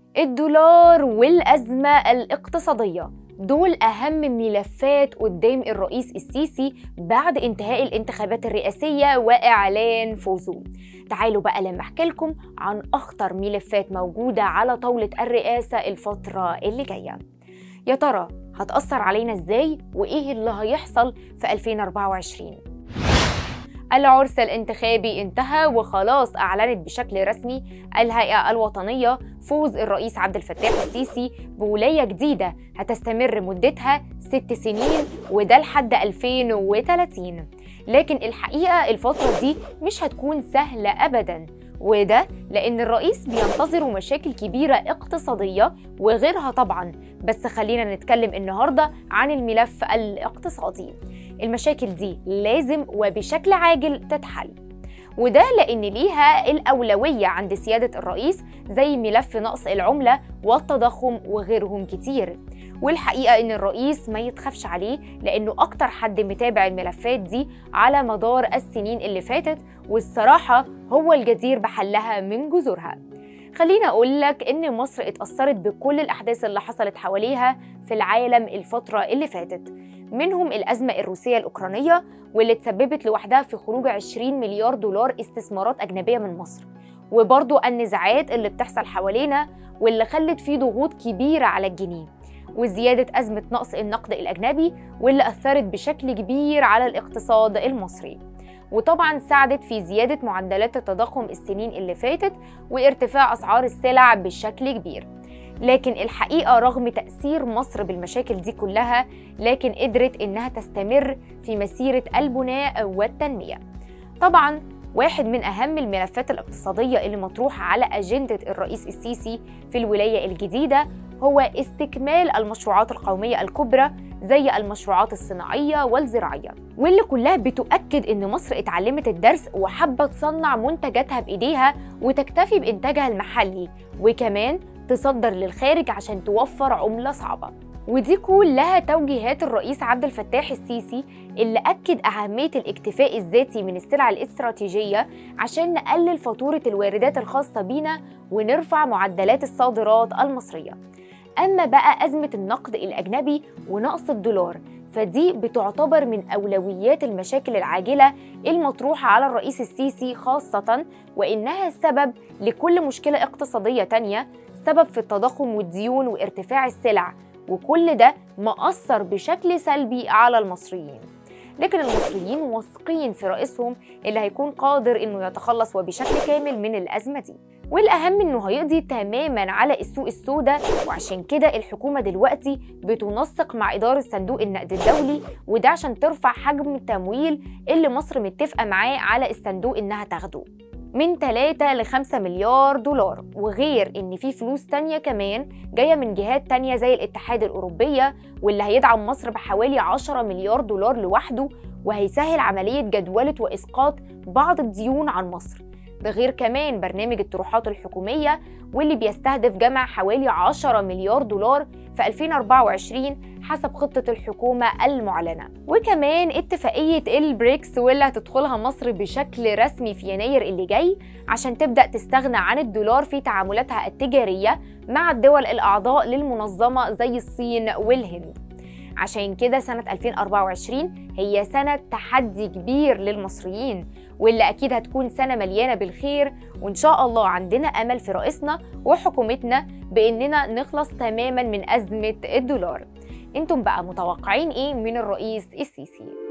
الدولار والأزمة الاقتصادية دول أهم ملفات قدام الرئيس السيسي بعد انتهاء الانتخابات الرئاسية وإعلان فوزه تعالوا بقى لما أحكي لكم عن أخطر ملفات موجودة على طاولة الرئاسة الفترة اللي جاية يا ترى هتأثر علينا إزاي وإيه اللي هيحصل في 2024 العرس الانتخابي انتهى وخلاص أعلنت بشكل رسمي الهيئة الوطنية فوز الرئيس عبد الفتاح السيسي بولاية جديدة هتستمر مدتها ست سنين وده لحد 2030 لكن الحقيقة الفترة دي مش هتكون سهلة أبداً وده لأن الرئيس بينتظره مشاكل كبيرة اقتصادية وغيرها طبعا بس خلينا نتكلم النهاردة عن الملف الاقتصادي المشاكل دي لازم وبشكل عاجل تتحل وده لأن ليها الأولوية عند سيادة الرئيس زي ملف نقص العملة والتضخم وغيرهم كتير والحقيقة إن الرئيس ما يتخافش عليه لأنه أكتر حد متابع الملفات دي على مدار السنين اللي فاتت والصراحة هو الجدير بحلها من جذورها خليني أقول لك إن مصر اتأثرت بكل الأحداث اللي حصلت حواليها في العالم الفترة اللي فاتت منهم الأزمة الروسية الأوكرانية واللي تسببت لوحدها في خروج 20 مليار دولار استثمارات أجنبية من مصر وبرضو النزاعات اللي بتحصل حوالينا واللي خلت فيه ضغوط كبيرة على الجنيه وزيادة أزمة نقص النقد الأجنبي واللي أثرت بشكل كبير على الاقتصاد المصري وطبعا ساعدت في زيادة معدلات التضخم السنين اللي فاتت وارتفاع أسعار السلع بشكل كبير لكن الحقيقة رغم تأثير مصر بالمشاكل دي كلها لكن قدرت إنها تستمر في مسيرة البناء والتنمية طبعا واحد من أهم الملفات الاقتصادية اللي مطروحة على أجندة الرئيس السيسي في الولاية الجديدة هو استكمال المشروعات القومية الكبرى زي المشروعات الصناعية والزراعية واللي كلها بتؤكد إن مصر اتعلمت الدرس وحابة تصنع منتجاتها بإيديها وتكتفي بإنتاجها المحلي وكمان تصدر للخارج عشان توفر عملة صعبة ودي كلها توجيهات الرئيس عبد الفتاح السيسي اللي أكد أهمية الاكتفاء الذاتي من السلع الاستراتيجية عشان نقلل فاتورة الواردات الخاصة بينا ونرفع معدلات الصادرات المصرية أما بقى أزمة النقد الأجنبي ونقص الدولار فدي بتعتبر من أولويات المشاكل العاجلة المطروحة على الرئيس السيسي خاصة وإنها السبب لكل مشكلة اقتصادية تانية سبب في التضخم والديون وارتفاع السلع وكل ده مأثر بشكل سلبي على المصريين لكن المصريين واثقين في رئيسهم اللي هيكون قادر انه يتخلص وبشكل كامل من الازمه دي والاهم انه هيقضي تماما على السوق السوداء وعشان كده الحكومه دلوقتي بتنسق مع اداره صندوق النقد الدولي وده عشان ترفع حجم التمويل اللي مصر متفقه معاه على الصندوق انها تاخده من 3 ل 5 مليار دولار وغير ان في فلوس تانية كمان جايه من جهات تانية زي الاتحاد الاوروبيه واللي هيدعم مصر بحوالي 10 مليار دولار لوحده وهيسهل عمليه جدوله واسقاط بعض الديون عن مصر ده غير كمان برنامج الطروحات الحكومية واللي بيستهدف جمع حوالي 10 مليار دولار في 2024 حسب خطة الحكومة المعلنة وكمان اتفاقية البريكس واللي هتدخلها مصر بشكل رسمي في يناير اللي جاي عشان تبدأ تستغنى عن الدولار في تعاملاتها التجارية مع الدول الأعضاء للمنظمة زي الصين والهند عشان كده سنة 2024 هي سنة تحدي كبير للمصريين واللي أكيد هتكون سنة مليانة بالخير وإن شاء الله عندنا أمل في رئيسنا وحكومتنا بإننا نخلص تماما من أزمة الدولار انتم بقى متوقعين ايه من الرئيس السيسي